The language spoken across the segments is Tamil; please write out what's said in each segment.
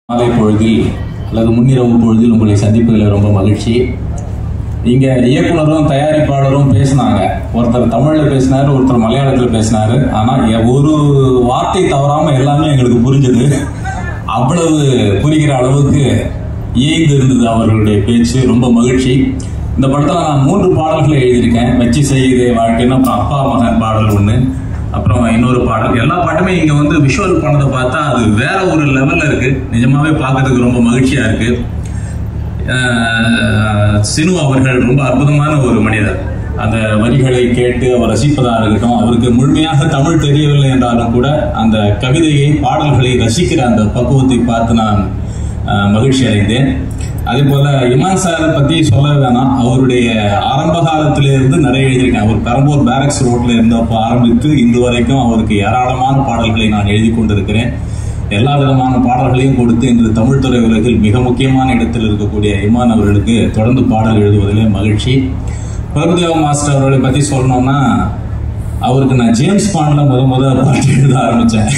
மாலை பொழுதில் அல்லது முன்னிரவு பொழுதில் உங்களை சந்திப்பதில் ரொம்ப மகிழ்ச்சி இங்க இயக்குனரும் தயாரிப்பாளரும் பேசினாங்க ஒருத்தர் தமிழ்ல பேசினாரு ஒருத்தர் மலையாளத்துல பேசினாரு ஆனா எ- ஒரு வார்த்தை தவறாம எல்லாமே எங்களுக்கு புரிஞ்சது அவ்வளவு புரிகிற அளவுக்கு இயைந்து இருந்தது அவர்களுடைய பேச்சு ரொம்ப மகிழ்ச்சி இந்த படத்துல நான் மூன்று பாடல்களை எழுதியிருக்கேன் வச்சு செய்யுதே வாழ்க்கைன்னு அப்புறம் அப்பா மகன் பாடல் ஒண்ணு அப்புறம் இன்னொரு பாடல் எல்லா பாட்டுமே இங்க வந்து விஷுவல் பண்ணதை பார்த்தா அது வேற ஒரு லெவல்ல இருக்கு நிஜமாவே பார்க்கிறதுக்கு ரொம்ப மகிழ்ச்சியா இருக்கு அஹ் சினு அவர்கள் ரொம்ப அற்புதமான ஒரு மனிதர் அந்த வரிகளை கேட்டு அவர் ரசிப்பதா இருக்கட்டும் அவருக்கு முழுமையாக தமிழ் தெரியவில்லை என்றாலும் கூட அந்த கவிதையை பாடல்களை ரசிக்கிற அந்த பக்குவத்தை பார்த்து நான் அஹ், மகிழ்ச்சி அடைந்தேன் அதே போல இமான் சாரை பத்தி சொல்ல வேணாம் அவருடைய ஆரம்ப காலத்திலிருந்து நிறைய எழுதியிருக்கேன் அவர் பெரம்பூர் பேரக்ஸ் ரோட்ல இருந்தப்போ ஆரம்பித்து இன்று வரைக்கும் அவருக்கு ஏராளமான பாடல்களை நான் எழுதி கொண்டிருக்கிறேன் எல்லா விதமான பாடல்களையும் கொடுத்து இன்று தமிழ் துறை உலகில் மிக முக்கியமான இடத்தில் இருக்கக்கூடிய இமான் அவர்களுக்கு தொடர்ந்து பாடல் எழுதுவதிலே மகிழ்ச்சி பிரபுதேவ மாஸ்டர் அவர்களை பத்தி சொல்லணும்னா அவருக்கு நான் ஜேம்ஸ் பாண்ட்ல முத முத பாட்டு எழுத ஆரம்பிச்சேன்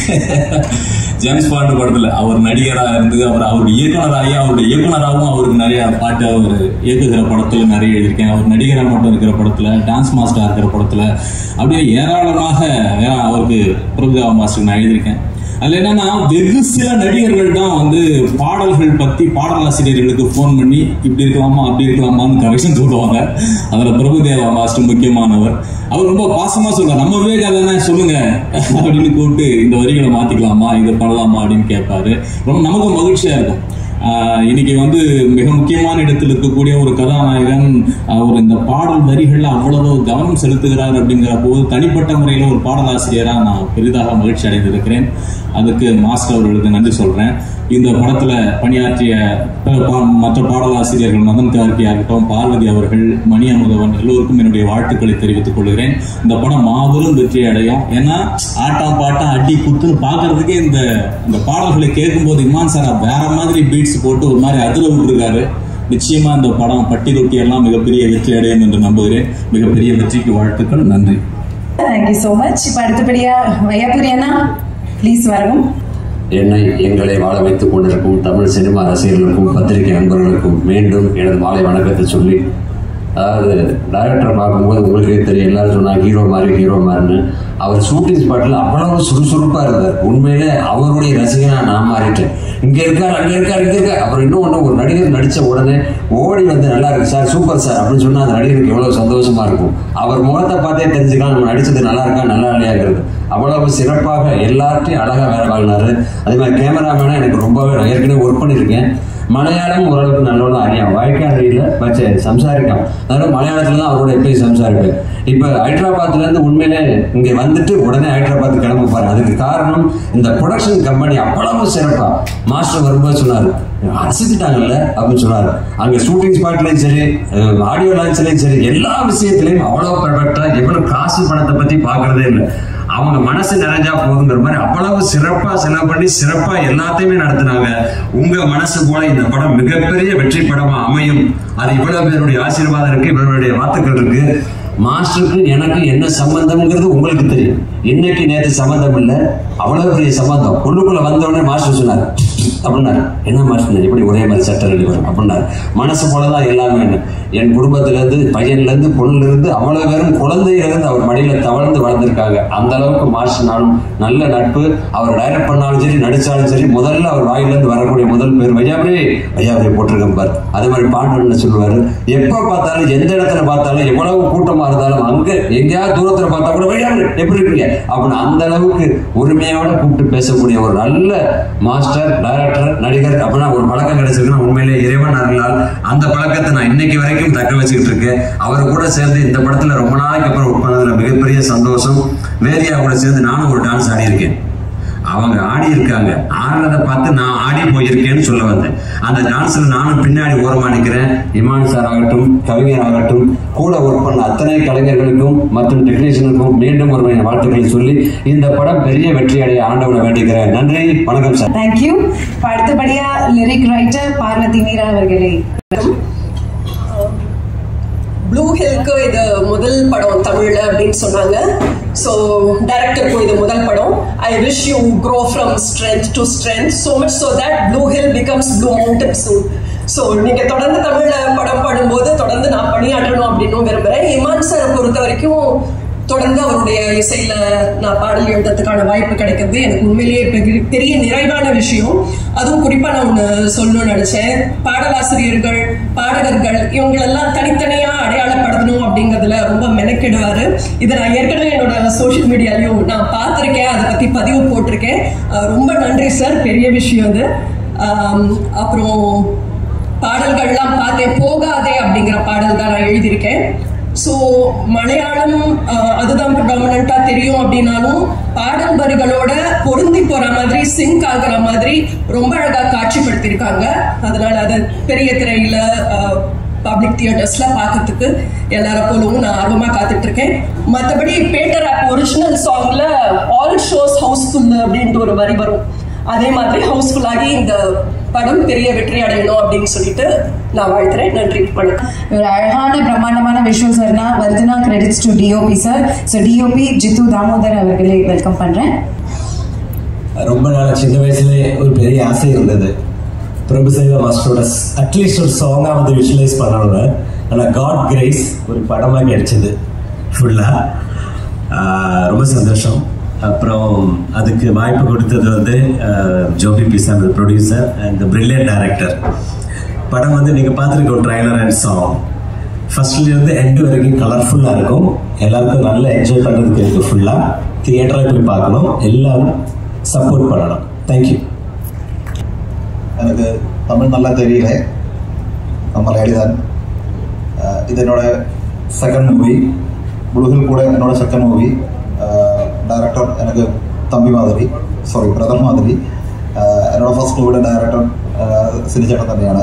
ஜேம்ஸ் பாண்ட் படத்துல அவர் நடிகரா இருந்து அவர் அவர் இயக்குனராகி அவருடைய இயக்குனராகவும் அவருக்கு நிறைய பாட்டு அவர் இயக்குகிற படத்துல நிறைய எழுதியிருக்கேன் அவர் நடிகரா மட்டும் இருக்கிற படத்துல டான்ஸ் மாஸ்டரா இருக்கிற படத்துல அப்படியே ஏராளமாக ஏ- அவருக்கு பிரபுதேவா மாஸ்டருக்கு நான் எழுதியிருக்கேன் அதுல என்னன்னா வெகு சில நடிகர்கள் தான் வந்து பாடல்கள் பத்தி பாடலாசிரியர்களுக்கு ஃபோன் பண்ணி இப்படி இருக்கலாமா அப்படி இருக்கலாமான்னு கரெக்ஷன் சொல்லுவாங்க அதுல பிரபுதேவா மாஸ்டர் முக்கியமானவர் அவர் ரொம்ப பாசமா சொல்றாரு நம்ம விவேகாதனா சொல்லுங்க அப்படின்னு கூப்பிட்டு இந்த வரிகளை மாத்திக்கலாமா இதை பண்ணலாமா அப்படின்னு கேட்பாரு ரொம்ப நமக்கு மகிழ்ச்சியா இருக்கும் ஆஹ் இன்னைக்கு வந்து மிக முக்கியமான இடத்தில் இருக்கக்கூடிய ஒரு கதாநாயகன் அவர் இந்த பாடல் வரிகள்ல அவ்வளவு கவனம் செலுத்துகிறார் அப்படிங்கிற போது தனிப்பட்ட முறையில ஒரு பாடலாசிரியரா நான் பெரிதாக மகிழ்ச்சி அடைந்திருக்கிறேன் அதுக்கு மாஸ்டர் அவர்களுக்கு நன்றி சொல்றேன் இந்த படத்துல பணியாற்றிய ப- பா- மற்ற பாடலாசிரியர்கள் மதன் கார்கி ஆகட்டும் பார்வதி அவர்கள் மணி அமுதவன் எல்லோருக்கும் என்னுடைய வாழ்த்துக்களை தெரிவித்துக் கொள்கிறேன் இந்த படம் மாபெரும் வெற்றி அடையும் ஏன்னா ஆட்டம் பாட்டம் அடி குத்துன்னு பாக்குறதுக்கே இந்த இந்த பாடல்களை கேட்கும்போது இமான் சாரா வேற மாதிரி பீட்ஸ் போட்டு ஒரு மாதிரி அதிர விட்டுருக்காரு நிச்சயமா இந்த படம் பட்டி தொட்டி எல்லாம் மிகப்பெரிய வெற்றி அடையும் என்று நம்புகிறேன் மிகப்பெரிய வெற்றிக்கு வாழ்த்துக்கள் நன்றி தேங்க்யூ ஸோ மச் இப்போ அடுத்தபடியா வையாபுரி அண்ணா ப்ளீஸ் வரவும் என்னை எங்களை வாழ வைத்துக் கொண்டிருக்கும் தமிழ் சினிமா ரசிகர்களுக்கும் பத்திரிகை நண்பர்களுக்கும் மீண்டும் எனது மாலை வணக்கத்தை சொல்லி அதாவது டைரக்டர் பார்க்கும்போது உங்களுக்கே தெரியும் எல்லாரும் சொன்னாங்க ஹீரோ மாதிரி ஹீரோ மாதிரின்னு அவர் ஷூட்டிங் ஸ்பாட்டில் அவ்வளவு சுறுசுறுப்பாக இருந்தார் உண்மையிலே அவருடைய ரசிகனா நான் மாறிட்டேன் இங்கே இருக்கார் அங்கே இருக்கார் இங்கே இருக்கார் அப்புறம் இன்னும் ஒன்று ஒரு நடிகர் நடித்த உடனே ஓடி வந்து நல்லா இருக்கு சார் சூப்பர் சார் அப்படின்னு சொன்னால் அந்த நடிகருக்கு எவ்வளோ சந்தோஷமா இருக்கும் அவர் முகத்தை பார்த்தே தெரிஞ்சுக்கலாம் நம்ம நடிச்சது நல்லா இருக்கா நல்லா இல்லையாங்கிறது அவ்வளவு சிறப்பாக எல்லார்ட்டையும் அழகா வேலை வாங்கினாரு அதே மாதிரி கேமராமேனா எனக்கு ரொம்பவே நான் ஏற்கனவே ஒர்க் பண்ணியிருக்கேன் மலையாளம் ஓரளவுக்கு நல்லவனும் அறியான் வாய்க்கால் அறியில பச்சை சம்சாரிக்கான் அதனால மலையாளத்துல தான் அவரோட எப்பயும் சம்சாரிப்பேன் இப்ப ஹைதராபாத்ல இருந்து உண்மையிலே இங்க வந்துட்டு உடனே ஹைதராபாத் கிளம்ப போறேன் அதுக்கு காரணம் இந்த ப்ரொடக்ஷன் கம்பெனி அவ்வளவு சிறப்பா மாஸ்டர் வரும்போது சொன்னாரு அசைத்துட்டாங்கல்ல அப்படின்னு சொன்னாரு அங்க ஷூட்டிங் ஸ்பாட்லயும் சரி ஆடியோ லான்ச்லயும் சரி எல்லா விஷயத்திலையும் அவ்வளவு பெர்ஃபெக்டா எவ்வளவு காசு பணத்தை பத்தி பாக்குறதே இல்லை அவங்க மனசு நிறைஞ்சா போதுங்கிற மாதிரி அவ்வளவு சிறப்பா செலவு பண்ணி சிறப்பா எல்லாத்தையுமே நடத்துனாங்க உங்க மனசு போல இந்த படம் மிகப்பெரிய வெற்றி படமா அமையும் அது இவ்வளவு பேருடைய ஆசீர்வாதம் இருக்கு இவருடைய வாழ்த்துக்கள் இருக்கு மாஸ்டருக்கு எனக்கு என்ன சம்பந்தம்ங்கிறது உங்களுக்கு தெரியும் இன்னைக்கு நேற்று சம்பந்தம் இல்லை அவ்வளவு பெரிய சம்பந்தம் உள்ளுக்குள்ள வந்த உடனே மாஸ்டர் சொன்னார் அப்படின்னாரு என்ன மாஸ்டர் எப்படி ஒரே மாதிரி சட்டம் ரெடி வரும் அப்படின்னாரு மனசு போலதான் எல்லாமே என்ன என் குடும்பத்துல இருந்து பையன்ல இருந்து பொண்ணுல இருந்து அவ்வளவு பேரும் குழந்தையில இருந்து அவர் மடியில தவழ்ந்து வளர்ந்திருக்காங்க அந்த அளவுக்கு மாஸ்டர் நானும் நல்ல நட்பு அவர் டைரக்ட் பண்ணாலும் சரி நடிச்சாலும் சரி முதல்ல அவர் வாயில இருந்து வரக்கூடிய முதல் பேர் வையாபுரி வையாபுரி போட்டிருக்கேன் பார் அதே மாதிரி பாண்டவன் சொல்லுவாரு எப்ப பார்த்தாலும் எந்த இடத்துல பார்த்தாலும் எவ்வளவு கூட்டமா இருந்தாலும் அங்க எங்கேயாவது தூரத்துல பார்த்தா கூட வையாபுரி எப்படி இருக்கீங்க அப்படின்னு அந்த அளவுக்கு உரிமையோட கூப்பிட்டு பேசக்கூடிய ஒரு நல்ல மாஸ்டர் டைரக்டர் நடிகர் அப்படின்னா ஒரு பழக்கம் கிடைச்சிருக்குன்னா உண்மையிலே இறைவன் அருளால் அந்த பழக்கத்தை நான் இன்னைக்கு வரைக்கும் தக்க வச்சுக்கிட்டு இருக்கேன் அவர் கூட சேர்ந்து இந்த படத்துல ரொம்ப நாளைக்கு அப்புறம் ஒர்க் பண்ணதுல மிகப்பெரிய சந்தோஷம் வேதியா கூட சேர்ந்து நானும் ஒரு டான்ஸ் ஆடி இருக்கேன் அவங்க ஆடி இருக்காங்க ஆடுறத பார்த்து நான் ஆடி போயிருக்கேன்னு சொல்ல வந்தேன் அந்த டான்ஸ்ல நானும் பின்னாடி ஓரமா நிக்கிறேன் இமான் சார் ஆகட்டும் கவிஞர் ஆகட்டும் கூட ஒர்க் பண்ண அத்தனை கலைஞர்களுக்கும் மற்றும் டெக்னீஷியனுக்கும் மீண்டும் ஒரு முறை வாழ்த்துக்களை சொல்லி இந்த படம் பெரிய வெற்றி அடைய ஆண்டவனை வேண்டிக்கிறேன் நன்றி வணக்கம் சார் தேங்க்யூ இப்போ அடுத்தபடியா லிரிக் ரைட்டர் பார்வதி மீரா அவர்களே ப்ளூ ஹில்க்கு இது முதல் படம் தமிழ்ல அப்படின்னு சொன்னாங்க ஸோ டைரக்டருக்கும் இது முதல் படம் I wish you grow from strength to strength so much so that blue hill becomes blue mountain soon so நீங்க தொடர்ந்து தமிழ்ல படம் பாடும்போது தொடர்ந்து நான் பணியாற்றணும் அப்படின்னு விரும்புறேன் இமான் சாரை பொறுத்த வரைக்கும் தொடர்ந்து அவருடைய இசையில நான் பாடல் எழுதுறதுக்கான வாய்ப்பு கிடைக்கிறது எனக்கு உண்மையிலேயே பெரிய- பெரிய நிறைவான விஷயம் அதுவும் குறிப்பா நான் ஒண்ணு சொல்லணும்னு நினைச்சேன் பாடலாசிரியர்கள் பாடகர்கள் இவங்களெல்லாம் தனித்தனியா அடையாளப்படுத்தணும் அப்படிங்கறதுல ரொம்ப மெனக்கெடுவாரு இதை நான் ஏற்கனவே என்னோட சோஷியல் மீடியாலையும் நான் பார்த்திருக்கேன் அதை பத்தி பதிவு போட்டிருக்கேன் அஹ் ரொம்ப நன்றி சார் பெரிய விஷயம் அது ஆம், அப்புறம் பாடல்கள்லாம் பார்த்தேன் போகாதே அப்படிங்கிற பாடல் தான் நான் எழுதியிருக்கேன் ஸோ மலையாளம் அஹ், அதுதான் ப்ரிடாமினா தெரியும் அப்படின்னாலும் பாடல் வரிகளோட பொருந்தி போற மாதிரி சிங்க் ஆகுற மாதிரி ரொம்ப அழகா காட்சிப்படுத்தியிருக்காங்க அதனால அதை பெரிய திரையில பப்ளிக் தியேட்டர்ஸ்ல பார்க்கறதுக்கு எல்லார போலவும் நான் ஆர்வமா காத்துட்டு இருக்கேன் மற்றபடி பேட்டர் ஆப் ஒரிஜினல் சாங்ல ஆல் ஷோஸ் ஹவுஸ்ஃபுல் அப்படின்ட்டு ஒரு வரி வரும் அதே மாதிரி ஹவுஸ்ஃபுல் ஆகி இந்த படம் பெரிய வெற்றி அடையணும் அப்படின்னு சொல்லிட்டு நான் வாழ்த்துறேன் நன்றி வணக்கம் ஒரு அழகான பிரம்மாண்டமான விஷுவல்ஸ் வருனா வருதுனா credits to DOP sir so DOP Jithu Damodar அவர்களை வெல்கம் பண்றேன் ரொம்ப நாள் சின்ன வயசுல ஒரு பெரிய ஆசை இருந்தது பிரபுசேவா மாஸ்டரோட அட்லீஸ்ட் ஒரு சாங்காக வந்து விஷுவலைஸ் பண்ணணும்னு ஆனால் காட் கிரேஸ் ஒரு படமாக கிடைச்சது ஃபுல்லாக ரொம்ப சந்தோஷம் அப்புறம் அதுக்கு வாய்ப்பு கொடுத்தது வந்து Joby Pisam producer and brilliant director படம் வந்து நீங்கள் பார்த்துருக்கோம் ட்ரைலர் அண்ட் சாங் ஃபர்ஸ்ட்லேருந்து எண்டு வரைக்கும் கலர்ஃபுல்லாக இருக்கும் எல்லாருக்கும் நல்லா என்ஜாய் பண்ணுறதுக்கு இருக்குது ஃபுல்லாக தியேட்டரில் போய் பார்க்கணும் எல்லாரும் சப்போர்ட் பண்ணணும் தேங்க்யூ எனக்கு தமிழ் நல்லா தெரியல நான் மலையாளி தான் அஹ் இது என்னோட செகண்ட் மூவி முழுகில் கூட என்னோட செகண்ட் மூவி டைரக்டர் எனக்கு தம்பி மாதிரி சாரி பிரதர் மாதிரி அஹ் என்னோட ஃபர்ஸ்ட் மூவிയുടെ டைரக்டർ സിനിചേട്ടൻ തന്നെയാണ്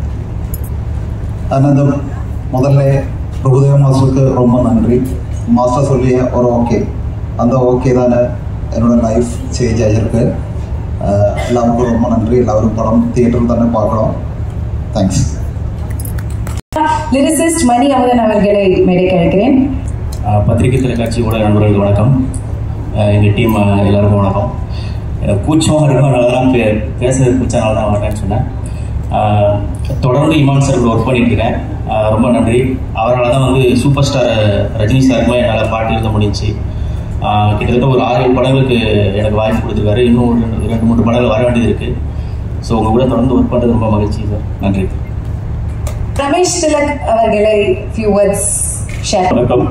അനന്തം முதல்ல பிரபுதேவ மாஸ்டருக்கு ரொம்ப நன்றி மாஸ்டர் சொல்லிய ஒரு ஓகே அந்த ஓகே தானே என்னோட லைஃப் சேஞ்ச் ஆகிருக்கு அஹ் எல்லாருக்கும் ரொம்ப நன்றி எல்லாரும் படம் தியேட்டரில் தானே பார்க்கலாம் தேங்க்ஸ் லிரிசிஸ்ட் மணி அமுதன் அவர்களை மேடை அழைக்கிறேன் ஆஹ் பத்திரிகை தொலைக்காட்சி ஊடக நண்பர்களுக்கு வணக்கம் ஆஹ் எங்க டீம் ஆஹ் எல்லாருக்கும் வணக்கம் எனக்கு கூச்சமாக இருக்கும் அதனால தான் பே பேசுறது கூச்சனால தான் வரேன்னு சொன்னேன் ஆஹ் தொடர்ந்து இமான் சார் ஒர்க் பண்ணிட்டு இருக்கேன் ஆஹ் ரொம்ப நன்றி அவரால் தான் வந்து சூப்பர் ஸ்டார் ரஜினி சாருக்குமே என்னால் பாட்டு எழுத முடிஞ்சுச்சு ஆஹ் கிட்டத்தட்ட ஒரு ஆறு ஏழு படங்களுக்கு எனக்கு வாய்ப்பு கொடுத்துருக்காரு இன்னும் ஒரு ரெண்டு- ரெண்டு மூணு படங்கள் வர வேண்டியது இருக்குது ஸோ உங்கள் கூட தொடர்ந்து ஒர்க் பண்ணுறது ரொம்ப மகிழ்ச்சி சார் நன்றி ரமேஷ் திலக் அவர்களை ஃபியூ வேர்ட்ஸ் ஷேர் வணக்கம்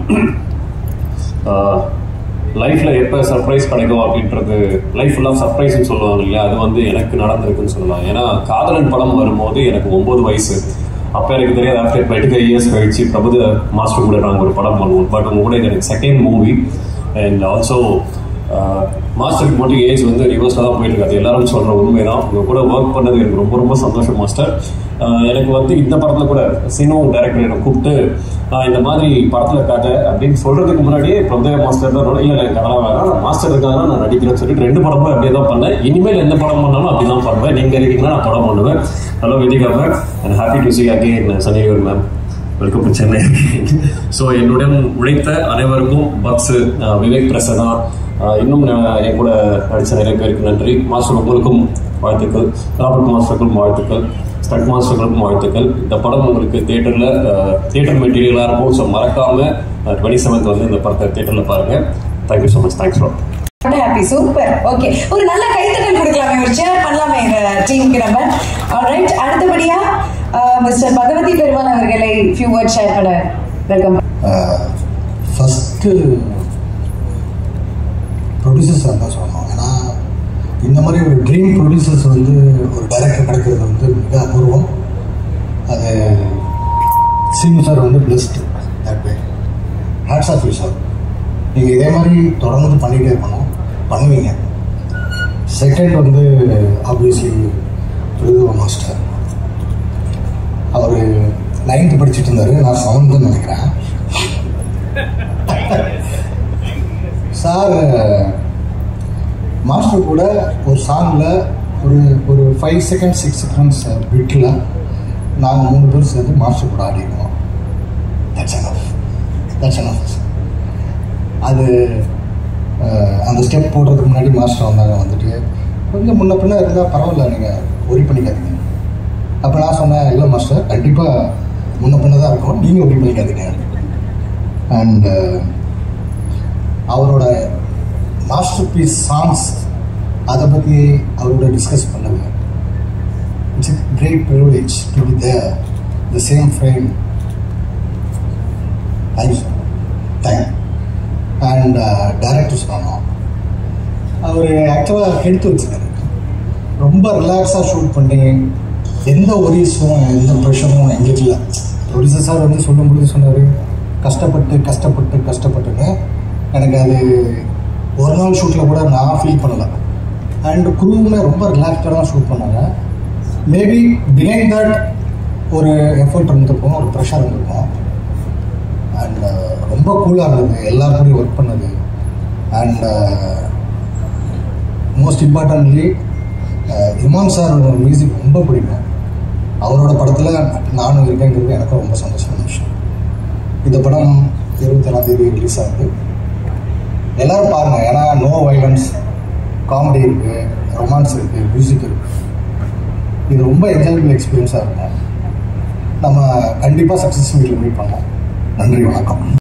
லைஃப்பில் எப்போ சர்ப்ரைஸ் கிடைக்கும் அப்படின்றது லைஃப் ஃபுல்லாக சர்ப்ரைஸ்னு சொல்லுவாங்க இல்லையா அது வந்து எனக்கு நடந்திருக்குன்னு சொல்லலாம் ஏன்னா காதலன் படம் வரும்போது எனக்கு ஒம்பது வயசு அப்போ எனக்கு தெரியாது ஆஃப்டர் டுவெண்ட்டி ஃபைவ் இயர்ஸ் கழிச்சு பிரபுத மாஸ்டர் கூட நாங்கள் ஒரு படம் பண்ணுவோம் பட் உங்க கூட இது எனக்கு செகண்ட் மூவி அண்ட் ஆல்சோ மாஸ்டருக்கு மட்டும் ஏஜ் வந்து ரிவர்ஸாக தான் போயிட்டு இருக்காது எல்லாரும் சொல்கிற உண்மை தான் உங்கள் கூட ஒர்க் பண்ணது எனக்கு ரொம்ப ரொம்ப சந்தோஷம் மாஸ்டர் ஆஹ் எனக்கு வந்து இந்த படத்தில் கூட சினோ டைரக்டர் என்னை கூப்பிட்டு நான் இந்த மாதிரி படத்தில் கதை அப்படின்னு சொல்கிறதுக்கு முன்னாடியே பிரபுதேவ மாஸ்டர் தான் இல்லை எனக்கு அதெல்லாம் வேணாம் நான் மாஸ்டர் இருக்காங்க நான் நடிக்கிறேன்னு சொல்லிட்டு ரெண்டு படமும் அப்படியே தான் பண்ணேன் இனிமேல் எந்த படம் பண்ணாலும் அப்படி தான் பண்ணுவேன் நீங்கள் இருக்கீங்கன்னா நான் படம் பண்ணுவேன் hello Vidhika ma'am and happy to see again Saniyur ma'am welcome to Chennai so என்னுடன் உழைத்த அனைவருக்கும் பக்ஸ் விவேக் பிரசனா அஹ், இன்னும் நான் என் கூட நடித்த நிறைய பேருக்கு நன்றி மாஸ்டர் உங்களுக்கும் வாழ்த்துக்கள் ராபர்ட் மாஸ்டருக்கும் வாழ்த்துக்கள் ஸ்டட் மாஸ்டர்களுக்கும் வாழ்த்துக்கள் இந்த படம் உங்களுக்கு தேட்டரில் தியேட்டர் மெட்டீரியலாக இருக்கும் ஸோ மறக்காமல் டுவெண்ட்டி செவன்த் வந்து இந்த படத்தை தேட்டரில் பாருங்கள் thank you so much thanks for happy super okay ஒரு நல்ல கைத்தட்டல் கொடுக்கலாமே ஒரு ஷேர் பண்ணலாமே எங்க டீமுக்கு நம்ம ஆல்ரைட் அடுத்தபடியா மிஸ்டர் பகவதி பெருமாள் அவர்களை ஃபியூ வேர்ட் ஷேர் பண்ண வெல்கம் ஃபஸ்ட்டு ப்ரொடியூசர்ஸ் தான் சொல்லணும் ஏன்னா இந்த மாதிரி ஒரு ட்ரீம் ப்ரொடியூசர்ஸ் வந்து ஒரு டைரக்டர் கிடைக்கிறது வந்து மிக அபூர்வம் அது சீமு சார் வந்து best that way hats off you sir நீங்கள் இதே மாதிரி தொடர்ந்து பண்ணிகிட்டே இருக்கணும் பண்ணுவீங்க செகண்ட் வந்து ஆப்வியஸ்லி பிரதுவ மாஸ்டர் அவர் நைன்த்து படிச்சுட்டு இருந்தார் நான் செவன்த்துன்னு நினைக்கிறேன் சார் மாஸ்டர் கூட ஒரு சாங்கில் ஒரு ஒரு ஃபைவ் செகண்ட் சிக்ஸ் செகண்ட்ஸ் பிட்டில் நாங்கள் மூணு பேர் சேர்ந்து மாஸ்டர் கூட ஆடிருக்கோம் தட்ஸ் எனஃப் தட்ஸ் எனஃப் அது அஹ், அந்த ஸ்டெப் போடுறதுக்கு முன்னாடி மாஸ்டர் வந்தாங்க வந்துட்டு கொஞ்சம் முன்ன பின்ன இருந்தால் பரவாயில்ல நீங்கள் ஒரி பண்ணிக்காதீங்க அப்போ நான் சொன்னேன் இல்லை மாஸ்டர் கண்டிப்பாக முன்ன பின்ன தான் இருக்கும் நீங்கள் ஒரி பண்ணிக்காதீங்க அண்ட் அவரோட மாஸ்டர் பீஸ் சாங்ஸ் அதை பற்றி அவரோட டிஸ்கஸ் பண்ணது it's great privilege to be there the same frame thank you thank and director சொன்னோம் அவர் ஆக்சுவலாக எடுத்து வச்சுருக்காரு ரொம்ப ரிலாக்ஸாக ஷூட் பண்ணி எந்த ஒரீஸும் எந்த ப்ரெஷரும் எங்களுக்கு இல்லை ப்ரொடியூசர் சார் வந்து சொல்லும்போது சொன்னார் கஷ்டப்பட்டு கஷ்டப்பட்டு கஷ்டப்பட்டுன்னு எனக்கு அது ஒரு நாள் ஷூட்டில் கூட நான் ஃபீல் பண்ணலை அண்ட் குரூவுமே ரொம்ப ரிலாக்ஸ்டாக தான் ஷூட் பண்ணாங்க மேபி பிஹைண்ட் தட் ஒரு எஃபர்ட் இருந்திருக்கும் ஒரு ப்ரெஷர் இருந்திருக்கும் அண்ட் ரொம்ப கூலாக இருந்தது எல்லாரும் கூடயும் ஒர்க் பண்ணது அண்ட் மோஸ்ட் இம்பார்ட்டன்ட்லி இமான் சாரோட மியூசிக் ரொம்ப பிடிக்கும் அவரோட படத்தில் நானும் இருக்கேங்கிறது எனக்கும் ரொம்ப சந்தோஷமான விஷயம் இந்த படம் இருபத்தேழாம் தேதி ரிலீஸ் ஆகுது எல்லாரும் பாருங்க ஏன்னா நோ வைலன்ஸ் காமெடி இருக்குது ரொமான்ஸ் இருக்குது மியூசிக் இருக்குது இது ரொம்ப என்ஜாயபிள் எக்ஸ்பீரியன்ஸாக இருக்கும் நம்ம கண்டிப்பாக சக்ஸஸ் மீட்டில் மீட் பண்ணோம் நன்றி வணக்கம்